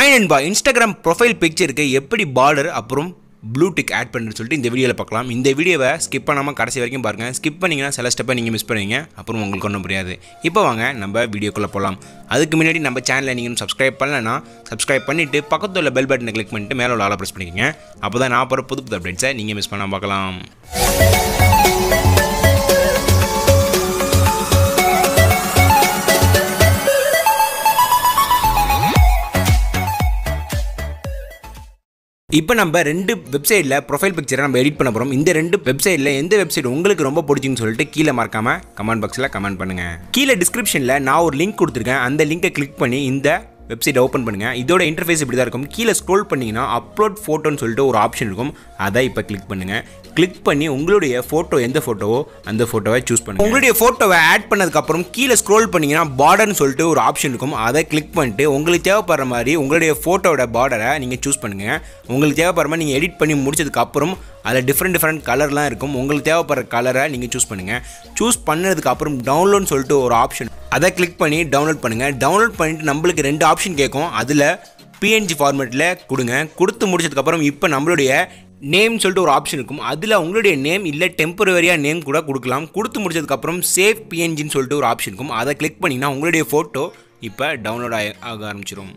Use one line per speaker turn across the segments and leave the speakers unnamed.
hi நண்பா Instagram profile பிக்சருக்கு எப்படி border அப்புறம் ப்ளூ டிக் ஆட் பண்ணுறது சொல்லிட்டு இந்த வீடியோவில் பார்க்கலாம் இந்த வீடியோவை ஸ்கிப் பண்ணாமல் கடைசி வரைக்கும் பாருங்கள் ஸ்கிப் பண்ணிங்கன்னா சில ஸ்டெப்பை நீங்கள் மிஸ் பண்ணுவீங்க அப்புறம் உங்களுக்கு ஒன்றும் புரியாது இப்போ வாங்க நம்ம வீடியோக்குள்ளே போகலாம் அதுக்கு முன்னாடி நம்ம சேனலை நீங்கள் சப்ஸ்கிரைப் பண்ணலன்னா சப்ஸ்கிரைப் பண்ணிவிட்டு பக்கத்தில் உள்ள பெல் பட்டனை கிளிக் பண்ணிட்டு மேலே உள்ள ஆளை ப்ரெஸ் பண்ணிக்கோங்க அப்போ தான் நான் போகிற புது புது அப்டேட்ஸை நீங்கள் மிஸ் பண்ணாமல் பார்க்கலாம் இப்போ நம்ம ரெண்டு வெப்சைட்டில் ப்ரொஃபைல் பிக்சரை நம்ம எடிட் பண்ண போகிறோம் இந்த ரெண்டு வெப்சைட்டில் எந்த வெப்சைட் உங்களுக்கு ரொம்ப பிடிச்சின்னு சொல்லிட்டு கீழே மறக்காம கமெண்ட் பாக்ஸில் கமெண்ட் பண்ணுங்கள் கீழே டிஸ்கிரிப்ஷனில் நான் ஒரு லிங்க் கொடுத்துருக்கேன் அந்த லிங்கை கிளிக் பண்ணி இந்த வெப்சைட் ஓப்பன் பண்ணுங்கள் இதோட இன்டர்ஃபேஸ் இப்படி தான் இருக்கும் கீழே ஸ்க்ரோல் பண்ணிங்கன்னா அப்லோட் ஃபோட்டோன்னு சொல்லிட்டு ஒரு ஆப்ஷன் இருக்கும் அதை இப்போ கிளிக் பண்ணுங்கள் கிளிக் பண்ணி உங்களுடைய ஃபோட்டோ எந்த ஃபோட்டோவோ அந்த ஃபோட்டோவை சூஸ் பண்ணுங்கள் உங்களுடைய ஃபோட்டோவை ஆட் பண்ணதுக்கப்புறம் கீழே ஸ்க்ரோல் பண்ணிங்கன்னா பார்டர்னு சொல்லிட்டு ஒரு ஆப்ஷன் இருக்கும் அதை கிளிக் பண்ணிட்டு உங்களுக்கு தேவைப்படுற மாதிரி உங்களுடைய ஃபோட்டோவோட பார்டரை நீங்கள் சூஸ் பண்ணுங்கள் உங்களுக்கு தேவைப்படுற மாதிரி நீங்கள் எடிட் பண்ணி முடிச்சதுக்கப்புறம் அதில் டிஃப்ரெண்ட் டிஃப்ரெண்ட் கலர்லாம் இருக்கும் உங்களுக்கு தேவைப்படுற கலரை நீங்கள் சூஸ் பண்ணுங்கள் சூஸ் பண்ணதுக்கு அப்புறம் டவுன்லோட்னு சொல்லிட்டு ஒரு ஆப்ஷன் அதை கிளிக் பண்ணி டவுன்லோட் பண்ணுங்கள் டவுன்லோட் பண்ணிட்டு நம்மளுக்கு ரெண்டு ஆப்ஷன் கேட்கும் அதில் பிஎன்ஜி ஃபார்மேட்டில் கொடுங்க கொடுத்து முடிச்சதுக்கப்புறம் இப்போ நம்மளுடைய நேம் சொல்லிட்டு ஒரு ஆப்ஷன் இருக்கும் அதில் உங்களுடைய நேம் இல்லை டெம்பரவரியாக நேம் கூட கொடுக்கலாம் கொடுத்து முடிச்சதுக்கப்புறம் சேவ் பிஎன்ஜின்னு சொல்லிட்டு ஒரு ஆப்ஷன் இருக்கும் அதை கிளிக் பண்ணிங்கன்னா உங்களுடைய ஃபோட்டோ இப்போ டவுன்லோட் ஆக ஆக ஆரம்பிச்சிடும்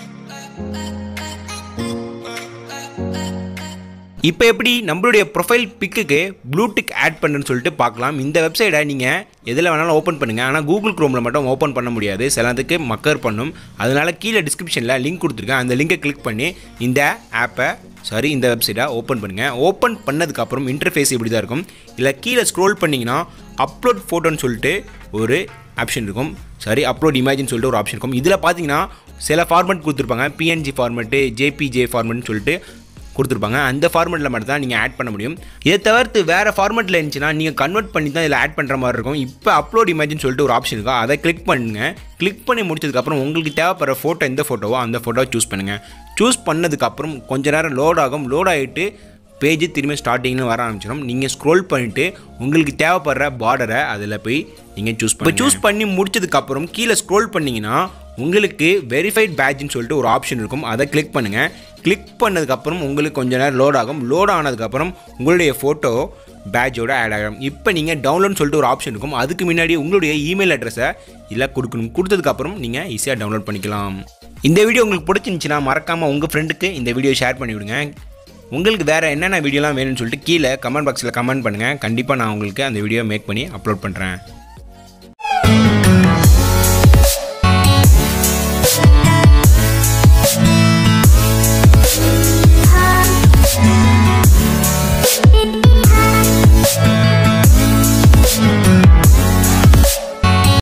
இப்போ எப்படி நம்மளுடைய ப்ரொஃபைல் பிக்குக்கு ப்ளூடிக் ஆட் பண்ணுன்னு சொல்லிட்டு பார்க்கலாம் இந்த வெப்சைட்டை நீங்கள் எதில் வேணாலும் ஓப்பன் பண்ணுங்கள் ஆனால் கூகுள் க்ரோமில் மட்டும் ஓப்பன் பண்ண முடியாது சிலதுக்கு மக்கர் பண்ணும் அதனால் கீழே டிஸ்கிரிப்ஷனில் லிங்க் கொடுத்துருக்கேன் அந்த லிங்கை கிளிக் பண்ணி இந்த ஆப்பை சாரி இந்த வெப்சைட்டை ஓப்பன் பண்ணுங்கள் ஓப்பன் பண்ணதுக்கப்புறம் இன்டர்ஃபேஸ் இப்படி தான் இருக்கும் இல்லை கீழே ஸ்க்ரோல் பண்ணிங்கன்னா அப்லோட் ஃபோட்டோன்னு சொல்லிட்டு ஒரு ஆப்ஷன் இருக்கும் சாரி அப்லோட் இமேஜ்னு சொல்லிட்டு ஒரு ஆப்ஷன் இருக்கும் இதில் பார்த்தீங்கன்னா சில ஃபார்மேட் கொடுத்துருப்பாங்க பிஎன்ஜி ஃபார்மேட்டு ஜேபிஜே ஃபார்மேட்னு சொல்லிட்டு கொடுத்துருப்பாங்க அந்த ஃபார்மெட்டில் மட்டும் தான் நீங்கள் ஆட் பண்ண முடியும் இதை தவிர்த்து வேறு ஃபார்மெட்டில் இருந்துச்சுன்னா நீங்கள் கன்வெர்ட் பண்ணி தான் இதில் ஆட் பண்ணுற மாதிரி இருக்கும் இப்போ அப்லோட் இமேஜ்னு சொல்லிட்டு ஒரு ஆப்ஷன் இருக்கும் அதை கிளிக் பண்ணுங்கள் கிளிக் பண்ணி முடிச்சதுக்கப்புறம் உங்களுக்கு தேவைப்படுற ஃபோட்டோ எந்த ஃபோட்டோவோ அந்த ஃபோட்டோவை சூஸ் பண்ணுங்கள் சூஸ் பண்ணதுக்கப்புறம் கொஞ்ச நேரம் லோட் ஆகும் லோட் ஆகிட்டு பேஜ் திரும்பி ஸ்டார்டிங்னு வர ஆரம்பிச்சிடும் நீங்கள் ஸ்க்ரோல் பண்ணிவிட்டு உங்களுக்கு தேவைப்படுற பார்டரை அதில் போய் நீங்கள் சூஸ் பண்ணி சூஸ் பண்ணி முடிச்சதுக்கப்புறம் கீழே ஸ்க்ரோல் பண்ணிங்கன்னா உங்களுக்கு வெரிஃபைட் பேட்ச்னு சொல்லிட்டு ஒரு ஆப்ஷன் இருக்கும் அதை கிளிக் பண்ணுங்கள் கிளிக் பண்ணதுக்கப்புறம் உங்களுக்கு கொஞ்ச நேரம் லோட் ஆகும் லோட் ஆனதுக்கப்புறம் உங்களுடைய ஃபோட்டோ பேட்சோட ஆட் ஆகும் இப்போ நீங்கள் டவுன்லோட் சொல்லிட்டு ஒரு ஆப்ஷன் இருக்கும் அதுக்கு முன்னாடி உங்களுடைய இமெயில் அட்ரஸை இல்லை கொடுக்கணும் கொடுத்ததுக்கப்புறம் நீங்கள் ஈஸியாக டவுன்லோட் பண்ணிக்கலாம் இந்த வீடியோ உங்களுக்கு பிடிச்சிருந்துச்சுன்னா மறக்காமல் உங்கள் ஃப்ரெண்டுக்கு இந்த வீடியோ ஷேர் பண்ணி விடுங்க உங்களுக்கு வேறு என்னென்ன வீடியோலாம் வேணும்னு சொல்லிட்டு கீழே கமெண்ட் பாக்ஸில் கமெண்ட் பண்ணுங்கள் கண்டிப்பாக நான் உங்களுக்கு அந்த வீடியோ மேக் பண்ணி அப்லோட் பண்ணுறேன்